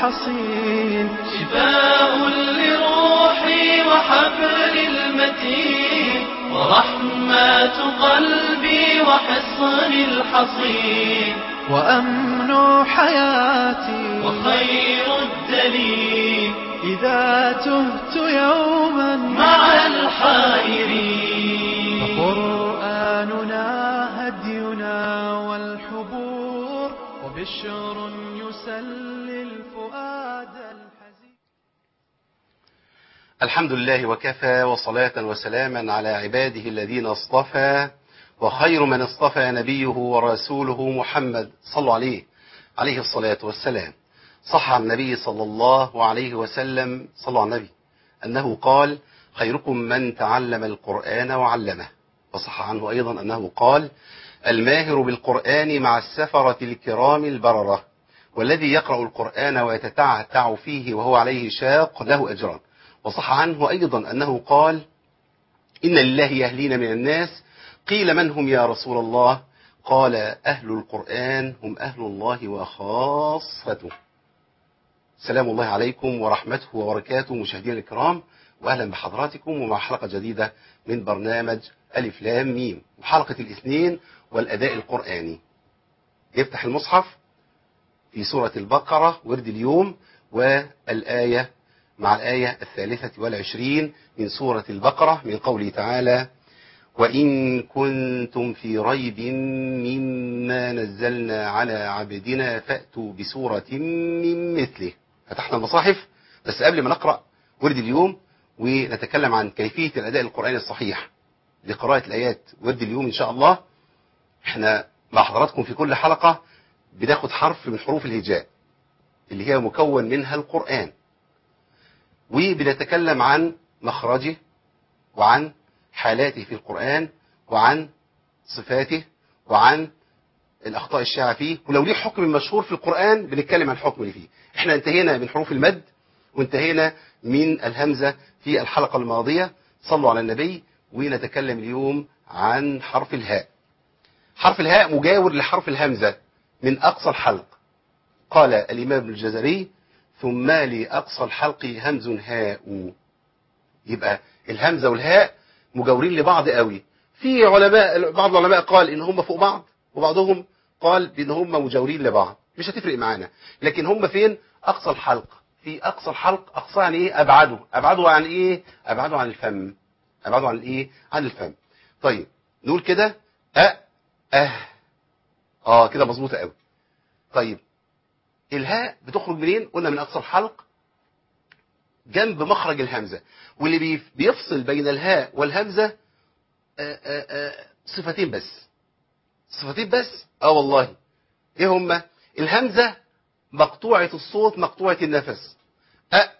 الحصين شفاء لروحي وحبل المتين ورحمة قلبي وحصن الحصين وأمن حياتي وخير الدليل إذا تهت يوما مع الحائرين فقرآننا هدينا والحبور وبشر يسلي الفؤاد الحزين الحمد لله وكفى وصلاة وسلاما على عباده الذين اصطفى وخير من اصطفى نبيه ورسوله محمد صلوا عليه عليه الصلاة والسلام صح عن النبي صلى الله عليه وسلم صلوا على النبي أنه قال خيركم من تعلم القرآن وعلمه وصح عنه أيضا أنه قال الماهر بالقرآن مع السفرة الكرام البررة والذي يقرأ القرآن ويتتعتع فيه وهو عليه شاق له أجران وصح عنه أيضا أنه قال إن لله يهلين من الناس قيل من هم يا رسول الله قال أهل القرآن هم أهل الله وخاصته سلام الله عليكم ورحمته وبركاته مشاهدينا الكرام وأهلا بحضراتكم ومع حلقة جديدة من برنامج ألف لام ميم وحلقة الاثنين والأداء القرآني يفتح المصحف في سورة البقرة ورد اليوم والآية مع الآية الثالثة والعشرين من سورة البقرة من قوله تعالى وإن كنتم في ريب مما نزلنا على عبدنا فأتوا بسورة من مثله فتحنا المصاحف بس قبل ما نقرأ ورد اليوم ونتكلم عن كيفية الأداء القرآني الصحيح لقراءة الآيات ورد اليوم إن شاء الله احنا مع حضراتكم في كل حلقة بناخد حرف من حروف الهجاء اللي هي مكون منها القرآن وبنتكلم عن مخرجه وعن حالاته في القرآن وعن صفاته وعن الأخطاء الشائعة فيه ولو ليه حكم مشهور في القرآن بنتكلم عن الحكم اللي فيه احنا انتهينا من حروف المد وانتهينا من الهمزة في الحلقة الماضية صلوا على النبي ونتكلم اليوم عن حرف الهاء حرف الهاء مجاور لحرف الهمزة من أقصى الحلق قال الإمام ابن الجزري ثم لأقصى الحلق همز هاء يبقى الهمزة والهاء مجاورين لبعض قوي في علماء بعض العلماء قال ان هم فوق بعض وبعضهم قال بان هم مجاورين لبعض مش هتفرق معانا لكن هم فين اقصى الحلق في اقصى الحلق اقصى عن ايه ابعده ابعده عن ايه ابعده عن الفم ابعده عن الايه عن الفم طيب نقول كده أ اه اه كده مظبوطه قوي طيب الهاء بتخرج منين قلنا من اقصى الحلق جنب مخرج الهمزه واللي بيف- بيفصل بين الهاء والهمزه آه، آه، آه، صفتين بس صفتين بس اه والله ايه هما الهمزه مقطوعه الصوت مقطوعه النفس أ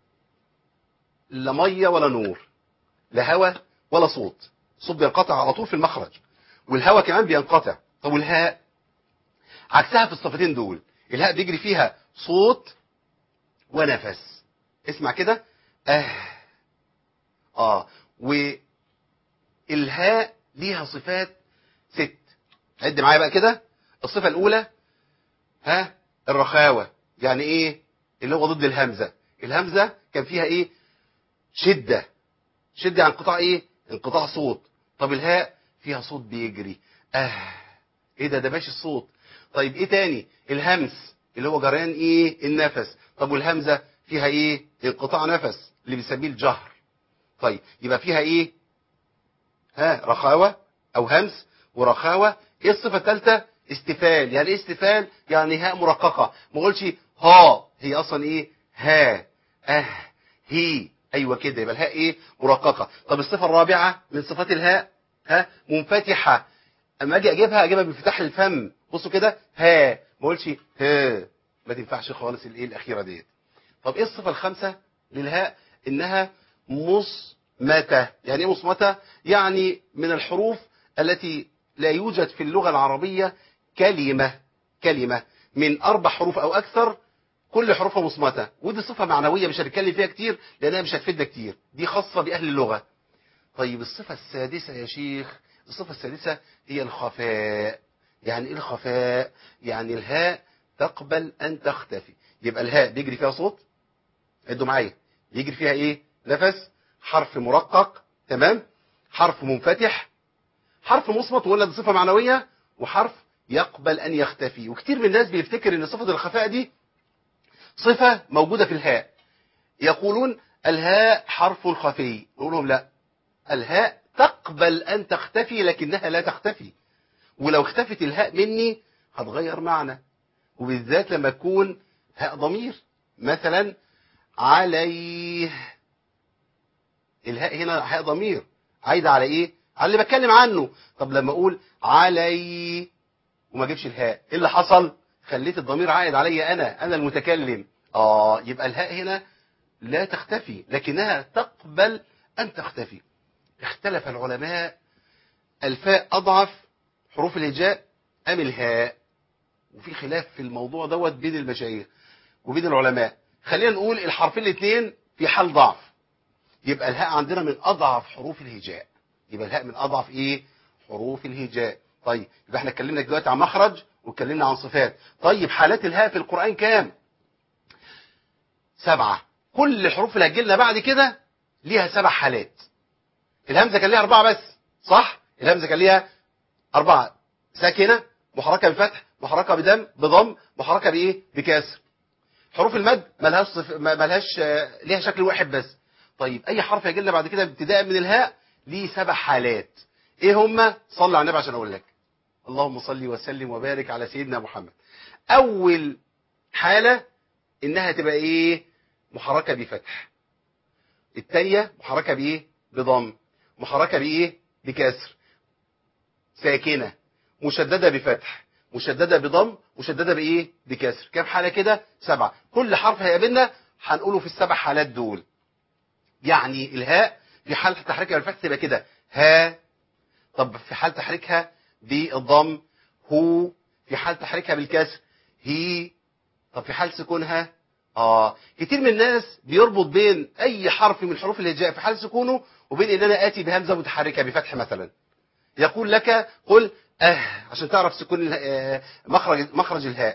لا ميه ولا نور لا هوا ولا صوت الصوت بينقطع على طول في المخرج والهوا كمان بينقطع طب والهاء عكسها في الصفتين دول الهاء بيجري فيها صوت ونفس اسمع كده اه اه والهاء ليها صفات ست عد معايا بقى كده الصفة الأولى ها الرخاوة يعني إيه اللي هو ضد الهمزة الهمزة كان فيها إيه شدة شدة عن انقطاع إيه انقطاع صوت طب الهاء فيها صوت بيجري اه ايه ده ده ماشي الصوت طيب ايه تاني الهمس اللي هو جريان ايه النفس طب والهمزة فيها ايه انقطاع نفس اللي بنسميه الجهر طيب يبقى فيها ايه ها رخاوة او همس ورخاوة ايه الصفة الثالثة استفال يعني ايه استفال يعني هاء مرققة ما اقولش ها هي اصلا ايه ها اه هي ايوه كده يبقى الهاء ايه مرققة طب الصفة الرابعة من صفات الهاء ها منفتحة اما اجي اجيبها اجيبها بانفتاح الفم بصوا كده ها ما اقولش ها ما تنفعش خالص الايه الاخيره ديت طب ايه الصفه الخامسه للهاء انها مصمته يعني ايه مصمته يعني من الحروف التي لا يوجد في اللغه العربيه كلمه كلمه من اربع حروف او اكثر كل حروفها مصمته ودي صفه معنويه مش هنتكلم فيها كتير لانها مش هتفيدنا كتير دي خاصه باهل اللغه طيب الصفه السادسه يا شيخ الصفه السادسه هي الخفاء يعني ايه الخفاء يعني الهاء تقبل ان تختفي يبقى الهاء بيجري فيها صوت عدوا معايا بيجري فيها ايه نفس حرف مرقق تمام حرف منفتح حرف مصمت ولا دي صفه معنويه وحرف يقبل ان يختفي وكتير من الناس بيفتكر ان صفه الخفاء دي صفه موجوده في الهاء يقولون الهاء حرف خفي نقول لهم لا الهاء تقبل ان تختفي لكنها لا تختفي ولو اختفت الهاء مني هتغير معنى وبالذات لما تكون هاء ضمير مثلا عليه الهاء هنا هاء ضمير عايده على ايه على اللي بتكلم عنه طب لما اقول علي وما اجيبش الهاء ايه اللي حصل خليت الضمير عائد عليا انا انا المتكلم اه يبقى الهاء هنا لا تختفي لكنها تقبل ان تختفي اختلف العلماء الفاء اضعف حروف الهجاء ام الهاء وفي خلاف في الموضوع دوت بين المشايخ وبين العلماء خلينا نقول الحرفين الاثنين في حال ضعف يبقى الهاء عندنا من اضعف حروف الهجاء يبقى الهاء من اضعف ايه حروف الهجاء طيب يبقى احنا اتكلمنا دلوقتي عن مخرج واتكلمنا عن صفات طيب حالات الهاء في القران كام سبعه كل الحروف اللي هتجي لنا بعد كده ليها سبع حالات الهمزه كان ليها اربعه بس صح الهمزه كان ليها اربعه ساكنه محركه بفتح محركه بدم بضم محركه بايه بكسر حروف المد ملهاش صف... ملهاش آه، ليها شكل واحد بس طيب اي حرف هيجي لنا بعد كده ابتداء من الهاء ليه سبع حالات ايه هما صلي على النبي عشان اقول لك اللهم صل وسلم وبارك على سيدنا محمد اول حاله انها تبقى ايه محركه بفتح الثانيه محركه بايه بضم محركه بايه بكسر ساكنه مشدده بفتح مشدده بضم مشدده بايه بكسر كام حاله كده سبعه كل حرف هيقابلنا هنقوله في السبع حالات دول يعني الهاء في حال تحريكها بالفتح تبقى كده ها طب في حال تحريكها بالضم هو في حال تحريكها بالكسر هي طب في حال سكونها اه كتير من الناس بيربط بين اي حرف من حروف الهجاء في حال سكونه وبين ان انا اتي بهمزه متحركه بفتح مثلا يقول لك قل اه عشان تعرف سكون اله- آه، مخرج مخرج الهاء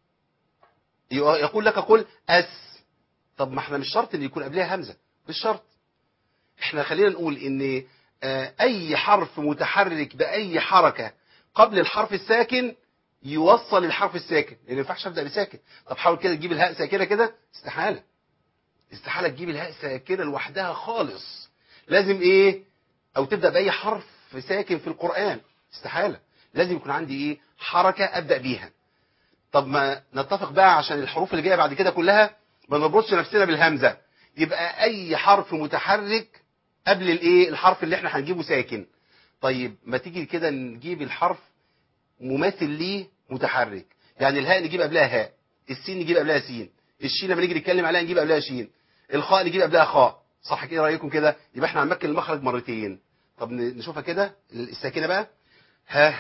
يقول لك قل اس طب ما احنا مش شرط ان يكون قبلها همزه مش شرط احنا خلينا نقول ان آه، اي حرف متحرك باي حركه قبل الحرف الساكن يوصل الحرف الساكن لان ما ينفعش ابدا بساكن طب حاول كده تجيب الهاء ساكنه كده استحاله استحاله تجيب الهاء ساكنه لوحدها خالص لازم ايه او تبدا باي حرف ساكن في القران استحاله لازم يكون عندي ايه حركه ابدا بيها طب ما نتفق بقى عشان الحروف اللي جايه بعد كده كلها ما نربطش نفسنا بالهمزه يبقى اي حرف متحرك قبل الايه الحرف اللي احنا هنجيبه ساكن طيب ما تيجي كده نجيب الحرف مماثل ليه متحرك يعني الهاء نجيب قبلها هاء السين نجيب قبلها سين الشين لما نيجي نتكلم عليها نجيب قبلها شين الخاء نجيب قبلها خاء صح كده رايكم كده يبقى احنا هنمكن المخرج مرتين طب ن- نشوفها كده الساكنه بقى ها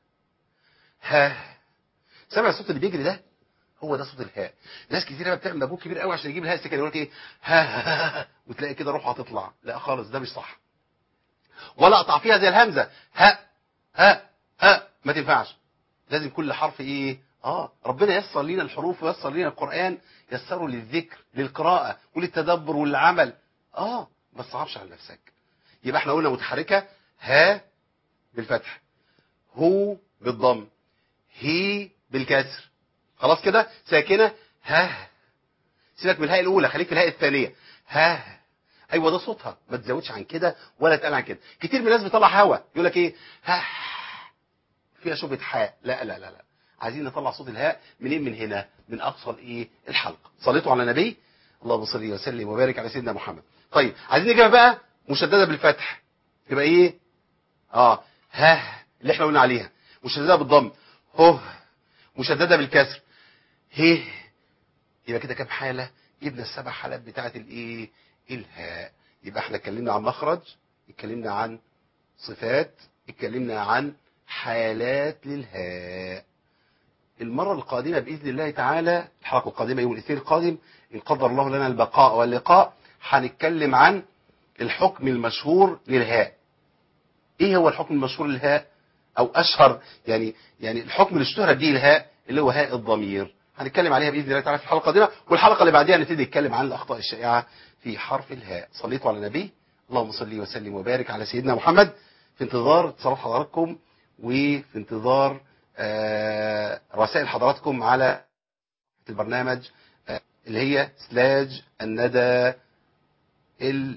ها سامع الصوت اللي بيجري ده هو ده صوت الهاء ناس كتير بقى بتعمل مجهود كبير قوي عشان يجيب الهاء الساكنه يقول لك ايه ها, ها, ها وتلاقي كده روحها هتطلع لا خالص ده مش صح ولا اقطع فيها زي الهمزه ها ها ها ما تنفعش لازم كل حرف ايه اه ربنا يسر لنا الحروف ويسر لنا القران يسره للذكر للقراءه وللتدبر والعمل اه ما تصعبش على نفسك يبقى احنا قلنا متحركه ها بالفتح هو بالضم هي بالكسر خلاص كده ساكنه ها سيبك من الهاء الاولى خليك في الهاء الثانيه ها ايوه ده صوتها ما تزودش عن كده ولا تقل عن كده كتير من الناس بيطلع هوا يقول لك ايه ها فيها شبهه حاء لا لا لا لا عايزين نطلع صوت الهاء منين من هنا من اقصى الايه الحلقه صليتوا على النبي اللهم صل وسلم وبارك على سيدنا محمد طيب عايزين نجيبها بقى مشدده بالفتح يبقى ايه اه ها اللي احنا قلنا عليها مشدده بالضم هو مشدده بالكسر هي يبقى كده كام حاله جبنا السبع حالات بتاعه الايه الهاء يبقى احنا اتكلمنا عن مخرج اتكلمنا عن صفات اتكلمنا عن حالات للهاء المرة القادمة بإذن الله تعالى الحلقة القادمة يوم الاثنين القادم إن قدر الله لنا البقاء واللقاء هنتكلم عن الحكم المشهور للهاء ايه هو الحكم المشهور للهاء او اشهر يعني يعني الحكم اللي اشتهر به الهاء اللي هو هاء الضمير هنتكلم عليها باذن الله تعالى في الحلقه القادمه والحلقه اللي بعديها نبتدي نتكلم عن الاخطاء الشائعه في حرف الهاء صليتوا على النبي اللهم صل وسلم وبارك على سيدنا محمد في انتظار اتصالات حضراتكم وفي انتظار آه، رسائل حضراتكم على البرنامج آه، اللي هي سلاج الندى ال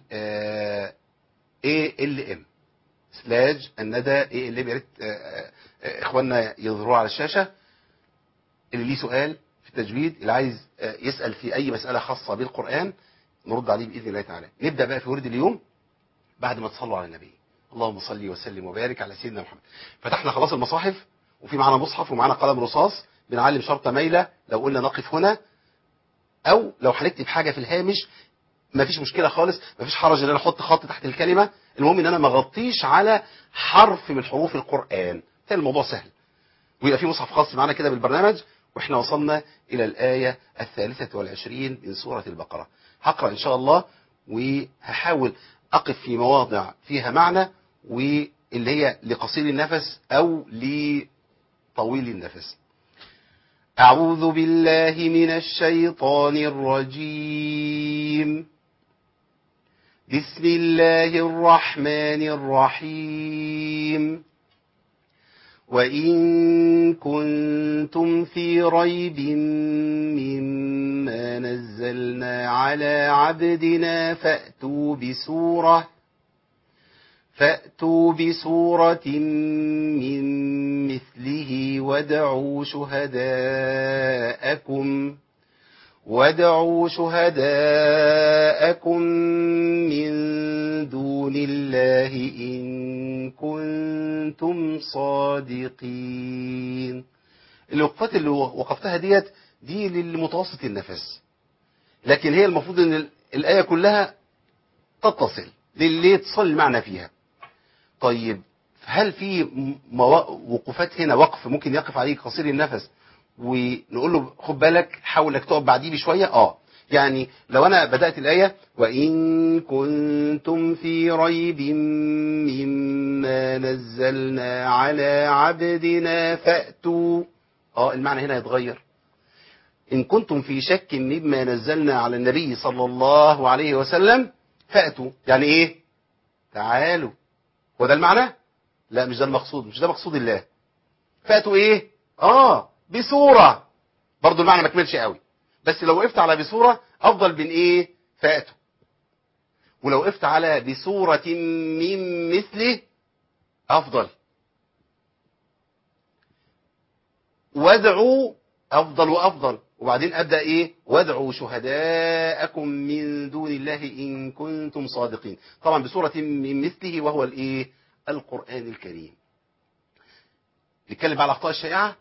اي ال ام سلاج الندى اي ال ام يا ريت آه، آه، آه، اخواننا يظهروها على الشاشه اللي ليه سؤال في التجويد اللي عايز آه، يسال في اي مساله خاصه بالقران نرد عليه باذن الله تعالى نبدا بقى في ورد اليوم بعد ما تصلوا على النبي اللهم صل وسلم وبارك على سيدنا محمد فتحنا خلاص المصاحف وفي معانا مصحف ومعانا قلم رصاص بنعلم شرطه مايله لو قلنا نقف هنا او لو هنكتب حاجه في الهامش ما فيش مشكله خالص ما فيش حرج ان انا احط خط تحت الكلمه المهم ان انا ما اغطيش على حرف من حروف القران كان الموضوع سهل ويبقى في مصحف خاص معانا كده بالبرنامج واحنا وصلنا الى الايه الثالثه والعشرين من سوره البقره هقرا ان شاء الله وهحاول اقف في مواضع فيها معنى واللي هي لقصير النفس او لطويل النفس أعوذ بالله من الشيطان الرجيم بسم الله الرحمن الرحيم وإن كنتم في ريب مما نزلنا على عبدنا فأتوا بسورة فأتوا بسورة من مثله وادعوا شهداءكم وادعوا شهداءكم من دون الله إن كنتم صادقين الوقفات اللي وقفتها ديت دي للمتوسط النفس لكن هي المفروض ان ال- الآية كلها تتصل للي يتصل المعنى فيها طيب هل في م- موا- وقوفات هنا وقف ممكن يقف عليه قصير النفس ونقول له خد بالك حاول انك تقف بعديه بشويه اه يعني لو انا بدات الايه وان كنتم في ريب مما نزلنا على عبدنا فاتوا اه المعنى هنا يتغير ان كنتم في شك مما نزلنا على النبي صلى الله عليه وسلم فاتوا يعني ايه تعالوا هو ده المعنى لا مش ده المقصود مش ده مقصود الله فاتوا ايه اه بصورة برضو المعنى ما كملش قوي بس لو وقفت على بصورة افضل من ايه فاتوا ولو وقفت على بصورة من مثله افضل وادعوا افضل وافضل وبعدين ابدا ايه وادعوا شهداءكم من دون الله ان كنتم صادقين طبعا بصوره من مثله وهو الايه القران الكريم نتكلم بقى على الاخطاء الشائعه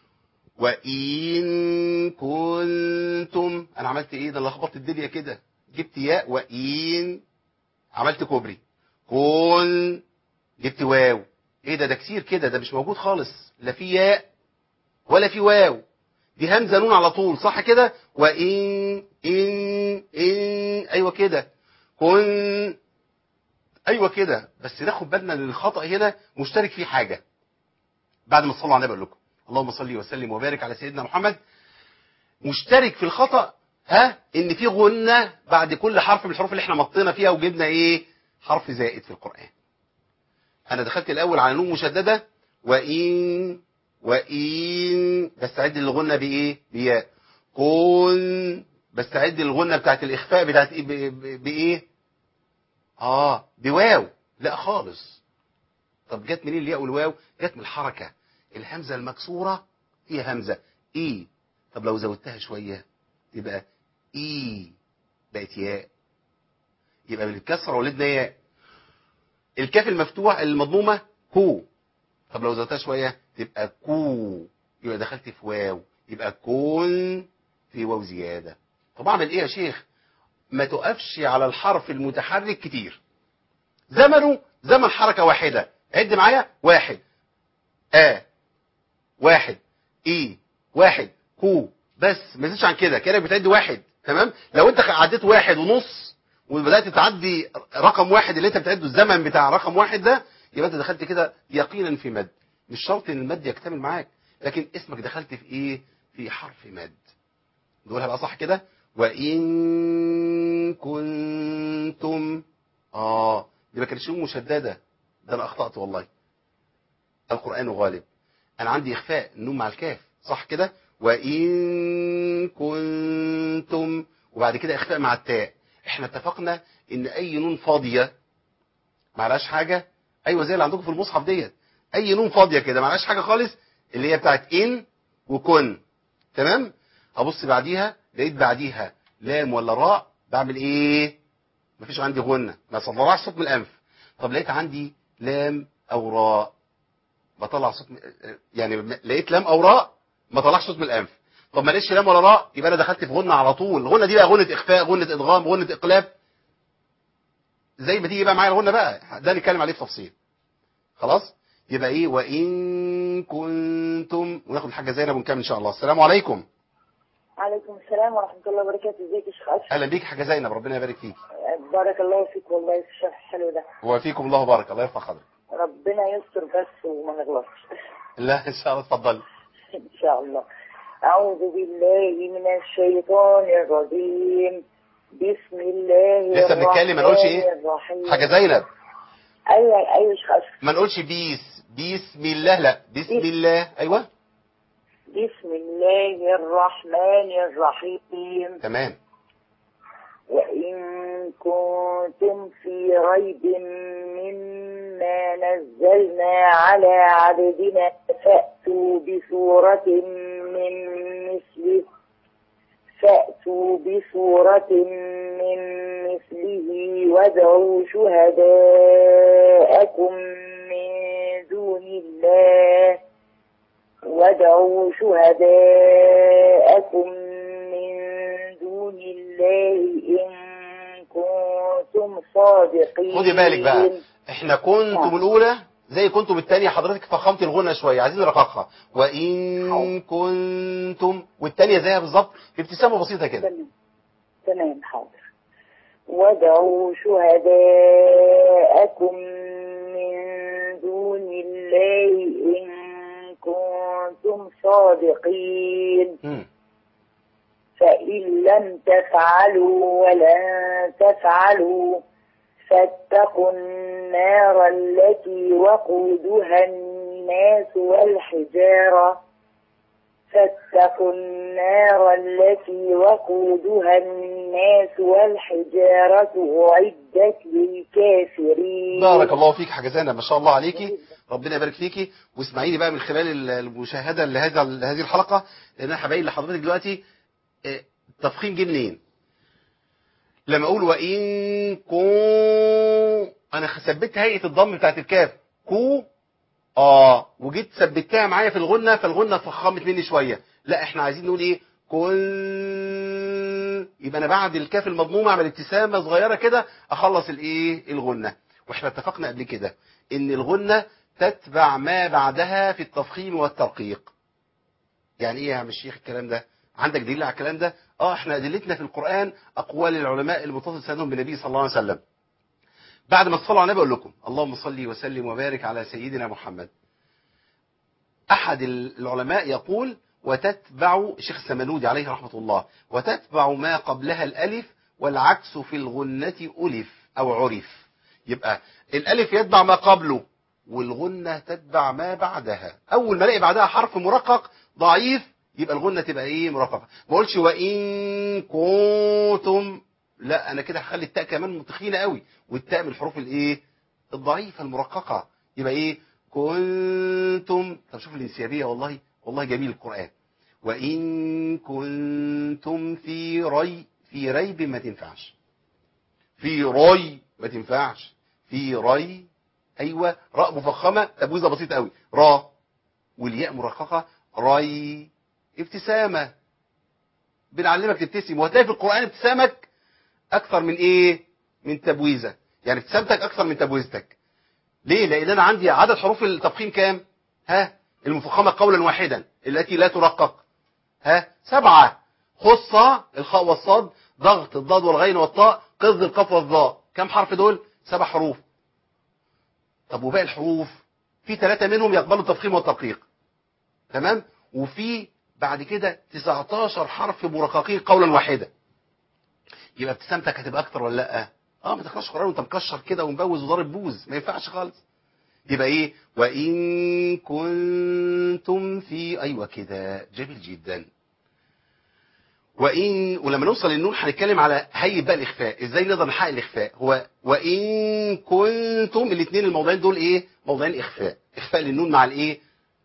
وان كنتم انا عملت ايه ده أنا لخبطت الدنيا كده جبت ياء وان عملت كوبري كن جبت واو ايه ده ده كتير كده ده مش موجود خالص لا في ياء ولا في واو دي همزه نون على طول صح كده وان ان ان ايوه كده كن ايوه كده بس ناخد بالنا ان الخطا هنا مشترك فيه حاجه بعد ما تصلوا على النبي اقول لكم اللهم صل وسلم وبارك على سيدنا محمد مشترك في الخطا ها ان في غنه بعد كل حرف من الحروف اللي احنا مطينا فيها وجبنا ايه حرف زائد في القران انا دخلت الاول على نون مشدده وان وإن بستعد للغنة بإيه؟ بياء كن بستعد للغنة بتاعت الإخفاء بتاعت إيه؟ ب- ب- بإيه؟ آه بواو لا خالص طب جت منين الياء والواو؟ جت من الحركة الهمزة المكسورة فيها همزة إي طب لو زودتها شوية يبقى إي بقت ياء يبقى من الكسرة ولدنا ياء الكاف المفتوح المضمومة كو طب لو زودتها شويه تبقى كو يبقى دخلت في واو يبقى كون في واو زياده طب اعمل ايه يا شيخ ما تقفش على الحرف المتحرك كتير زمنه زمن حركه واحده عد معايا واحد ا واحد اي واحد كو بس ما تزيدش عن كده كانك بتعد واحد تمام لو انت عديت واحد ونص وبدات تعدي رقم واحد اللي انت بتعده الزمن بتاع رقم واحد ده يبقى انت دخلت كده يقينا في مد مش شرط ان المد يكتمل معاك لكن اسمك دخلت في ايه في حرف مد نقولها بقى صح كده وإن كنتم آه دي ما كانتش نون مشددة ده أنا أخطأت والله القرآن غالب أنا عندي إخفاء النون مع الكاف صح كده وإن كنتم وبعد كده إخفاء مع التاء احنا اتفقنا إن أي نون فاضية معلهاش حاجة أيوة زي اللي عندكم في المصحف ديت أي نون فاضية كده معلهاش حاجة خالص اللي هي بتاعت إن وكن تمام هبص بعديها لقيت بعديها لام ولا راء بعمل ايه مفيش عندي غنة ما طلعش صوت من الانف طب لقيت عندي لام او راء بطلع صوت من... يعني لقيت لام او راء ما طلعش صوت من الانف طب ما لقيتش لام ولا راء يبقى انا دخلت في غنة على طول الغنة دي بقى غنة اخفاء غنة ادغام غنة اقلاب زي ما تيجي بقى معايا الغنة بقى ده نتكلم عليه بتفصيل خلاص يبقى ايه وان كنتم وناخد الحاجه زينب ونكمل ان شاء الله السلام عليكم عليكم السلام ورحمة الله وبركاته ازيك يا شيخ أشرف اهلا بيك حاجه زينب ربنا يبارك فيك بارك الله فيك والله في الشرح الحلو ده وفيكم الله بارك الله يرفع قدرك ربنا يستر بس وما نغلطش لا ان شاء الله اتفضلي إن شاء الله أعوذ بالله من الشيطان الرجيم بسم الله لسه بنتكلم، ما نقولش إيه؟ الرحمن الرحيم. حاجه زينب أيوة أيوة يا شيخ أشرف ما نقولش بيس بسم الله لا بسم بيس. الله ايوه بسم الله الرحمن الرحيم تمام وإن كنتم في ريب مما نزلنا على عبدنا فأتوا بسورة من مثله فأتوا بسورة من مثله وادعوا شهداءكم من دون الله وادعوا شهداءكم من دون الله إن كنتم صادقين خدي بالك بقى احنا كنتم نعم. الاولى زي كنتم الثانيه حضرتك فخمت الغنى شويه عايزين نرققها وان حاضر. كنتم والثانيه زيها بالظبط بابتسامه بسيطه كده تمام تمام حاضر وادعوا شهداءكم من دون الله إن كنتم صادقين مم. فإن لم تفعلوا ولن تفعلوا فاتقوا النار التي وقودها الناس والحجارة فاتقوا النار التي وقودها الناس والحجارة أعدت للكافرين بارك الله فيك حاجه زينب ما شاء الله عليكي ربنا يبارك فيكي واسمعيني بقى من خلال المشاهده لهذا لهذه الحلقه لان انا هبين لحضرتك دلوقتي آه، التفخيم جه منين لما اقول وان كو انا ثبت هيئه الضم بتاعت الكاف كو اه وجيت ثبتها معايا في الغنه فالغنه فخمت مني شويه لا احنا عايزين نقول ايه كن يبقى انا بعد الكاف المضمومه اعمل ابتسامه صغيره كده اخلص الايه الغنه واحنا اتفقنا قبل كده ان الغنه تتبع ما بعدها في التفخيم والترقيق يعني ايه يا عم الشيخ الكلام ده عندك دليل على الكلام ده اه احنا ادلتنا في القران اقوال العلماء المتصل سنهم بالنبي صلى الله عليه وسلم بعد ما تصلوا على النبي اقول لكم اللهم صل وسلم وبارك على سيدنا محمد احد العلماء يقول وتتبع الشيخ السمنودي عليه رحمه الله وتتبع ما قبلها الالف والعكس في الغنه الف او عرف يبقى الالف يتبع ما قبله والغنه تتبع ما بعدها اول ما الاقي بعدها حرف مرقق ضعيف يبقى الغنه تبقى ايه مرققه ما اقولش وان كنتم لا انا كده هخلي التاء كمان تخينه قوي والتاء من الحروف الايه الضعيفه المرققه يبقى ايه كنتم طب شوف الانسيابيه والله والله جميل القران وان كنتم في ري في ريب ما تنفعش في ري ما تنفعش في ري ايوه راء مفخمه تبويزه بسيطه قوي را والياء مرققه ري ابتسامه بنعلمك تبتسم وهتلاقي في القران ابتسامك اكثر من ايه من تبويزه يعني ابتسامتك اكثر من تبويزتك ليه لان انا عندي عدد حروف التفخيم كام ها المفخمه قولا واحدا التي لا ترقق ها سبعه خصة الخاء والصاد ضغط الضاد والغين والطاء قذ القاف والظاء كم حرف دول سبع حروف طب وباقي الحروف في ثلاثة منهم يقبلوا التفخيم والترقيق تمام وفي بعد كده 19 حرف مرققين قولا واحدا يبقى ابتسامتك هتبقى اكتر ولا لا اه ما تقراش قران وانت مكشر كده ومبوز وضارب بوز ما ينفعش خالص يبقى ايه وان كنتم في ايوه كده جميل جدا وان ولما نوصل للنون هنتكلم على هيئه بقى الاخفاء ازاي نقدر نحقق الاخفاء هو وان كنتم الاثنين الموضوعين دول ايه موضوعين اخفاء اخفاء للنون مع الايه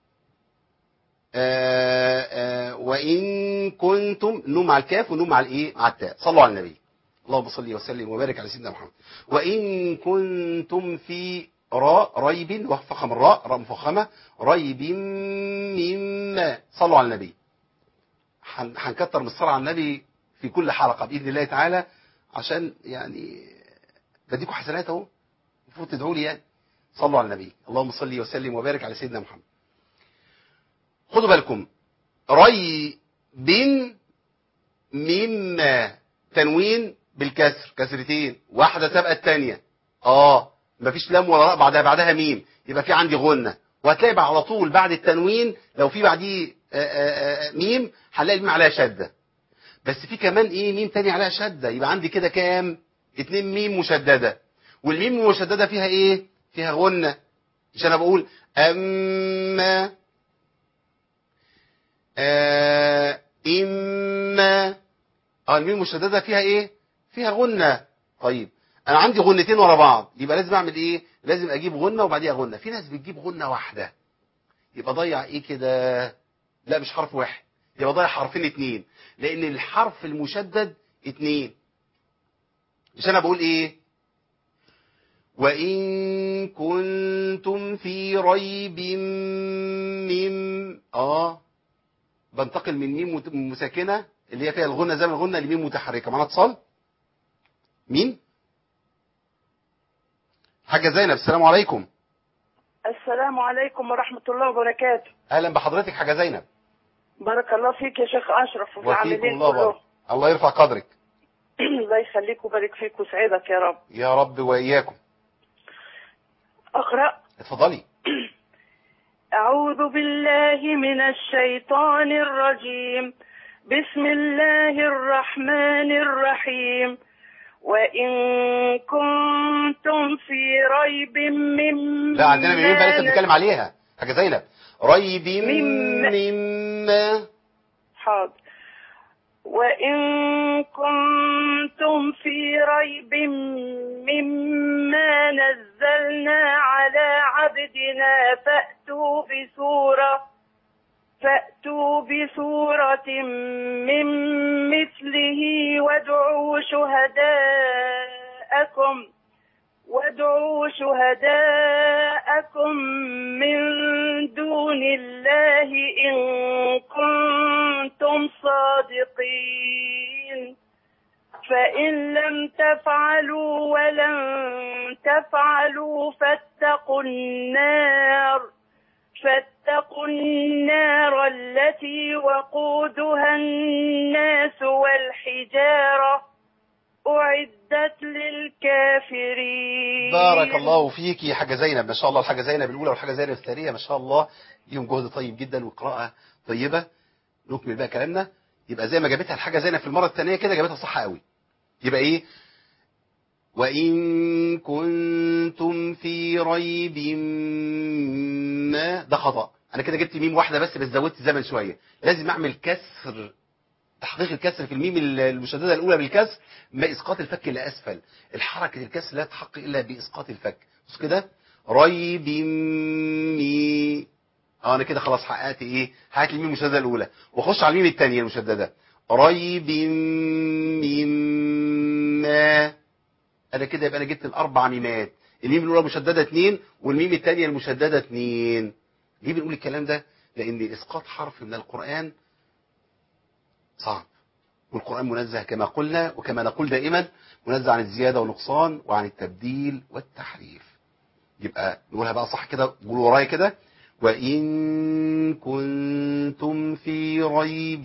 آه آه وان كنتم نون مع الكاف ونون مع الايه مع التاء صلوا على النبي اللهم صل وسلم وبارك على سيدنا محمد وان كنتم في راء ريب وفخم الراء راء مفخمه ريب مما صلوا على النبي هن- هنكتر من الصلاه على النبي في كل حلقه باذن الله تعالى عشان يعني بديكم حسنات اهو المفروض تدعوا لي يعني صلوا على النبي اللهم صل وسلم وبارك على سيدنا محمد خدوا بالكم ري بن مما تنوين بالكسر كسرتين واحده سابقه الثانيه اه مفيش لام ولا راء بعدها بعدها ميم يبقى في عندي غنه وهتلاقي بقى على طول بعد التنوين لو في بعديه آه، آه، آه، ميم هنلاقي الميم عليها شده بس في كمان ايه ميم تاني عليها شده يبقى عندي كده كام اتنين ميم مشدده والميم المشدده فيها ايه فيها غنه مش انا بقول اما آه اما اه الميم المشدده فيها ايه فيها غنه طيب انا عندي غنتين ورا بعض يبقى لازم اعمل ايه لازم اجيب غنه وبعديها غنه في ناس بتجيب غنه واحده يبقى ضيع ايه كده لا مش حرف واحد يبقى ضيع حرفين اتنين لان الحرف المشدد اتنين مش انا بقول ايه وإن كنتم في ريب من اه بنتقل من ميم مت- مساكنة اللي هي فيها الغنة زي ما الغنة لميم متحركة معانا اتصال مين حاجة زينب السلام عليكم السلام عليكم ورحمة الله وبركاته اهلا بحضرتك حاجة زينب بارك الله فيك يا شيخ أشرف وفي وفيكم العاملين الله كلهم بارك الله يرفع قدرك الله يخليك ويبارك فيك ويسعدك يا رب يا رب وإياكم أقرأ اتفضلي أعوذ بالله من الشيطان الرجيم بسم الله الرحمن الرحيم وإن كنتم في ريب مما لا عندنا ميمين بقى لسه بنتكلم عليها حاجة زينب ريب مما- مما حاضر وإن كنتم في ريب مما نزلنا على عبدنا فأتوا بسورة فأتوا بسورة من مثله وادعوا شهداءكم وادعوا شهداءكم من دون الله إن كنتم صادقين فإن لم تفعلوا ولن تفعلوا فاتقوا النار فاتقوا النار التي وقودها الناس والحجارة أعدت للكافرين بارك الله فيك يا حاجة زينب ما شاء الله الحاجة زينب الأولى والحاجة زينب الثانية ما شاء الله ليهم جهد طيب جدا وقراءة طيبة نكمل بقى كلامنا يبقى زي ما جابتها الحاجة زينب في المرة الثانية كده جابتها صح قوي يبقى إيه وإن كنتم في ريب ما ده خطأ أنا كده جبت ميم واحدة بس بس زودت زمن شوية لازم أعمل كسر تحقيق الكسر في الميم المشددة الأولى بالكسر ما إسقاط الفك إلى أسفل الحركة الكسر لا تحقق إلا بإسقاط الفك بص كده ريب مي اه انا كده خلاص حققت ايه حققت الميم المشدده الاولى واخش على الميم الثانيه المشدده ريب مما انا كده يبقى انا جبت الاربع ميمات الميم الاولى مشدده اثنين والميم الثانيه المشدده اثنين ليه بنقول الكلام ده لان اسقاط حرف من القران صعب والقرآن منزه كما قلنا وكما نقول دائما منزه عن الزيادة والنقصان وعن التبديل والتحريف يبقى نقولها بقى صح كده قولوا ورايا كده وإن كنتم في ريب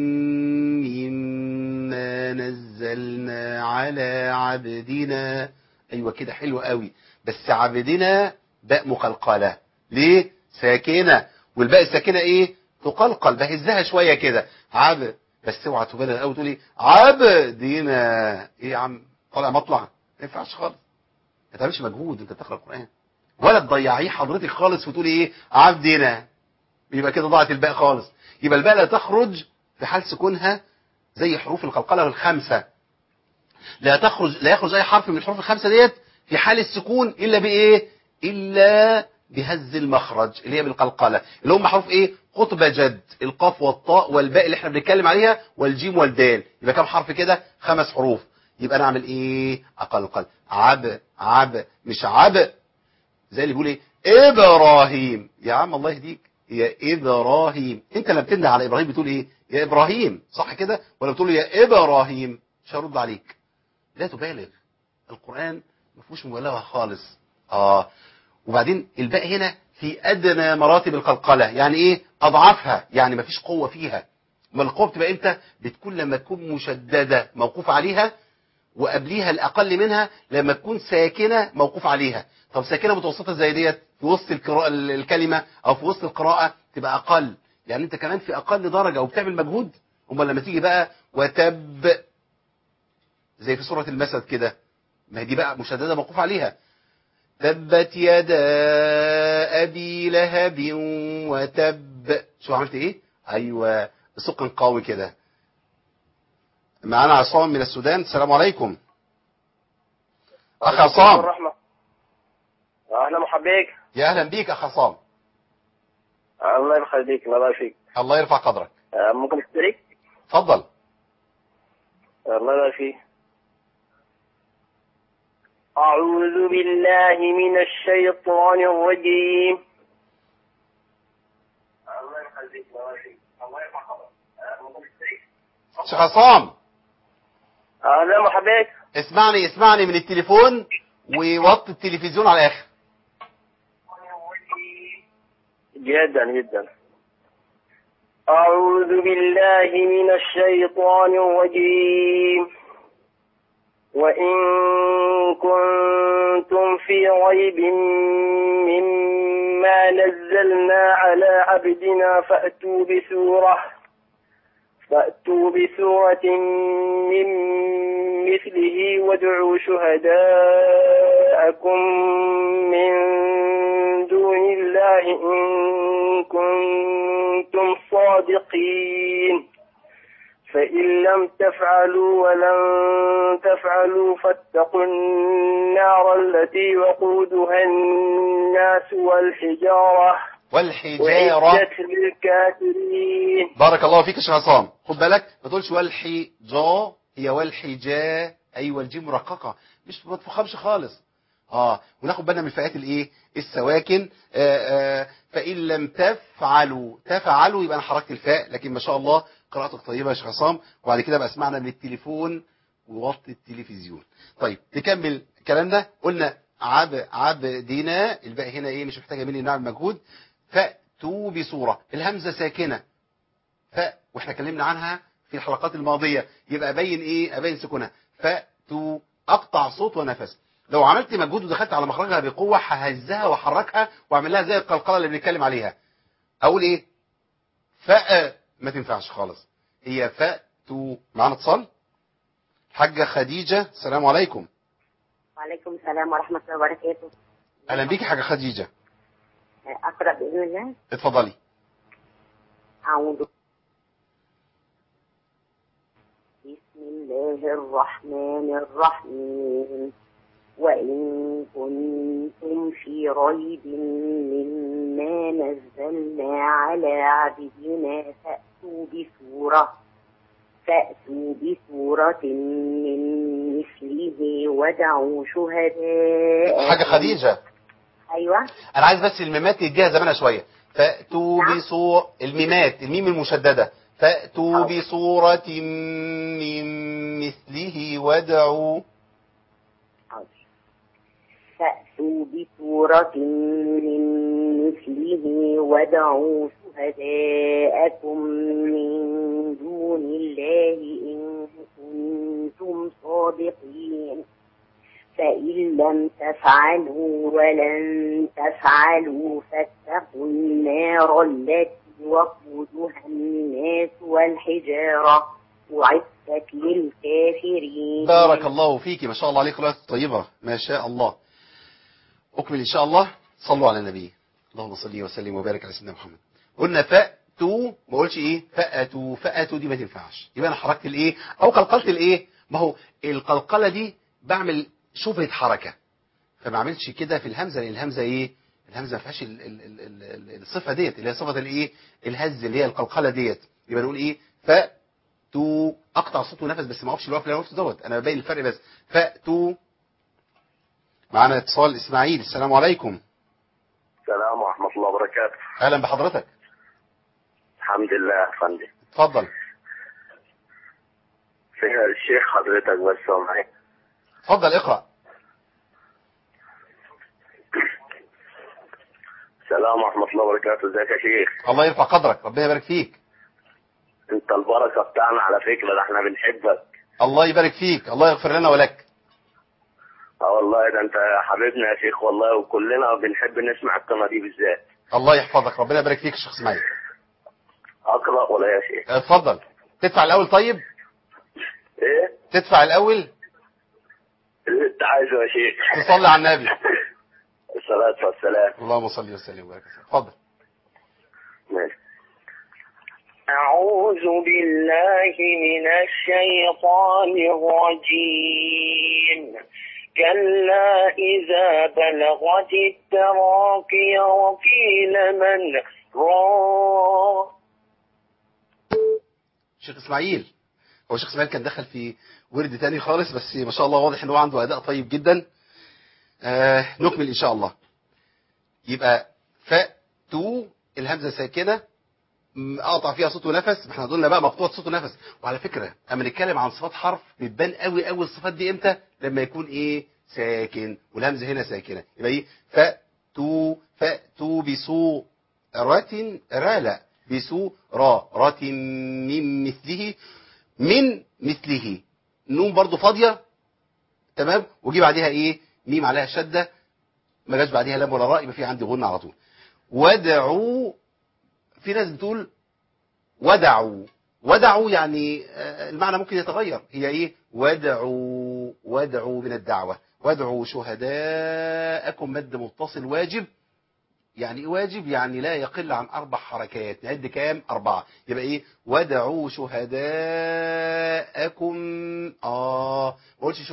مما نزلنا على عبدنا أيوة كده حلو قوي بس عبدنا باء مقلقلة ليه ساكنة والباء الساكنة ايه تقلقل بهزها شويه كده عب بس اوعى تبالغ قوي تقولي عبدنا ايه يا عم طالع مطلع ما ينفعش خالص ما تعملش مجهود انت بتقرا القران ولا تضيعيه حضرتك خالص وتقولي ايه عبدنا يبقى كده ضاعت الباء خالص يبقى الباء لا تخرج في حال سكونها زي حروف القلقله الخمسه لا تخرج لا يخرج اي حرف من الحروف الخمسه ديت في حال السكون الا بايه الا بهز المخرج اللي هي بالقلقله اللي هم حروف ايه قطب جد القاف والطاء والباء اللي احنا بنتكلم عليها والجيم والدال يبقى كام حرف كده خمس حروف يبقى انا اعمل ايه اقلقل عب عب مش عب زي اللي بيقول ايه ابراهيم يا عم الله يهديك يا ابراهيم انت لما بتنده على ابراهيم بتقول ايه يا ابراهيم صح كده ولا بتقول له يا ابراهيم مش هرد عليك لا تبالغ القران ما فيهوش مبالغه خالص اه وبعدين الباء هنا في ادنى مراتب القلقله يعني ايه اضعافها يعني ما فيش قوه فيها ما القوه بتبقى امتى بتكون لما تكون مشدده موقوف عليها وقبليها الاقل منها لما تكون ساكنه موقوف عليها طب ساكنه متوسطه زي ديت في وسط القراءه الكلمه او في وسط القراءه تبقى اقل يعني انت كمان في اقل درجه وبتعمل مجهود امال لما تيجي بقى وتب زي في سوره المسد كده ما هي دي بقى مشدده موقوف عليها تبت يدا ابي لهب وتب شو عملت ايه ايوه سقن قوي كده معانا عصام من السودان السلام عليكم اخ عصام الرحمة أهلا محبيك يا اهلا بيك اخ عصام الله يخليك الله يبارك فيك الله يرفع قدرك آه، ممكن تشترك اتفضل الله يبارك فيك أعوذ بالله من الشيطان الرجيم الله يخليك الله يبارك فيك الله يرفع قدرك آه، ممكن تشترك شيخ عصام أهلا محبيك اسمعني اسمعني من التليفون ووطي التلفزيون على الاخر جدا جدا أعوذ بالله من الشيطان الرجيم وإن كنتم في ريب مما نزلنا على عبدنا فأتوا بسورة فأتوا بسورة من مثله وادعوا شهداءكم من دون الله إن كنتم صادقين فإن لم تفعلوا ولن تفعلوا فاتقوا النار التي وقودها الناس والحجارة والحجاره وعدت للكافرين بارك الله فيك يا شيخ عصام خد بالك ما تقولش والحجا هي والحجا ايوه الجيم مرققه مش ما تفخمش خالص اه وناخد بالنا من الفئات الايه السواكن آه آه فان لم تفعلوا تفعلوا يبقى انا حركت الفاء لكن ما شاء الله قراءتك طيبه يا شيخ عصام وبعد كده بقى اسمعنا من التليفون ووطي التلفزيون طيب نكمل كلامنا قلنا عب عبدنا الباء هنا ايه مش محتاجه مني نعمل مجهود فاتوا بصوره الهمزه ساكنه ف واحنا اتكلمنا عنها في الحلقات الماضيه يبقى ابين ايه ابين سكونها فتو اقطع صوت ونفس لو عملت مجهود ودخلت على مخرجها بقوه ههزها واحركها واعمل لها زي القلقله اللي بنتكلم عليها اقول ايه فاء ما تنفعش خالص هي فاتو معانا اتصال حاجه خديجه السلام عليكم وعليكم السلام ورحمة الله وبركاته اهلا بيكي حاجه خديجه أقرأ بإذن الله اتفضلي أعوذ بسم الله الرحمن الرحيم وإن كنتم في ريب مما نزلنا على عبدنا فأتوا بسورة فأتوا بسورة من مثله ودعوا شهداء حاجه خديجه أيوة انا عايز بس الميمات يديها زمانها شويه فاتوا نعم. بصور الميمات الميم المشدده فاتوا حاضر. بصوره من مثله وادعوا حاضر. فأتوا بسورة من مثله ودعوا شهداءكم من دون الله إن كنتم صادقين فإن لم تفعلوا ولن تفعلوا فاتقوا النار التي وقودها الناس والحجارة أعدت للكافرين بارك الله فيك ما شاء الله عليك قراءة طيبة ما شاء الله أكمل إن شاء الله صلوا على النبي اللهم صل وسلم وبارك على سيدنا محمد قلنا فأتوا ما قلتش إيه فأتوا فأتوا دي ما تنفعش يبقى أنا حركت الإيه أو قلقلت الإيه ما هو القلقلة دي بعمل شبهة حركة فما عملتش كده في الهمزة لأن الهمزة إيه الهمزة ما فيهاش ال- ال- ال- ال- ال- الصفة ديت اللي هي صفة الإيه الهز اللي هي القلقلة ديت يبقى نقول إيه فأتوا أقطع صوت ونفس بس ما أقفش الوقف اللي أنا وقفته دوت أنا ببين الفرق بس فأتوا معانا اتصال إسماعيل السلام عليكم السلام ورحمة الله وبركاته أهلا بحضرتك الحمد لله يا فندم اتفضل فين الشيخ حضرتك بس هو معاك اتفضل اقرأ السلام ورحمة الله وبركاته ازيك يا شيخ الله يرفع قدرك ربنا يبارك فيك انت البركة بتاعنا على فكرة ده احنا بنحبك الله يبارك فيك الله يغفر لنا ولك اه والله ده انت حبيبنا يا شيخ والله وكلنا بنحب نسمع القناة دي بالذات الله يحفظك ربنا يبارك فيك يا شيخ اسماعيل اقرأ ولا يا شيخ اتفضل تدفع الأول طيب ايه تدفع الأول اللي انت عايزه يا شيخ تصلي على النبي الصلاة والسلام اللهم صل وسلم وبارك وسلم. اتفضل ماشي أعوذ بالله من الشيطان الرجيم كلا إذا بلغت التراقي وقيل من راق شيخ اسماعيل هو شيخ اسماعيل كان دخل في ورد تاني خالص بس ما شاء الله واضح ان هو عنده اداء طيب جدا آه نكمل ان شاء الله يبقى فأتوا الهمزه ساكنه م- اقطع فيها صوت ونفس ما احنا قلنا بقى مقطوعه صوت ونفس وعلى فكره اما نتكلم عن صفات حرف بتبان قوي قوي الصفات دي امتى لما يكون ايه ساكن والهمزه هنا ساكنه يبقى ايه فأتوا فأتوا بسوء رات را لا بسوء را رات من مثله من مثله نون برضو فاضيه تمام وجي بعدها ايه ميم عليها شده ما جاش بعدها لام ولا راء يبقى في عندي غنه على طول ودعوا في ناس بتقول ودعوا ودعوا يعني آه، المعنى ممكن يتغير هي ايه ودعوا ودعوا من الدعوة ودعوا شهداءكم مد متصل واجب يعني ايه واجب يعني لا يقل عن اربع حركات نعد كام اربعة يبقى ايه ودعوا شهداءكم اه ما قلتش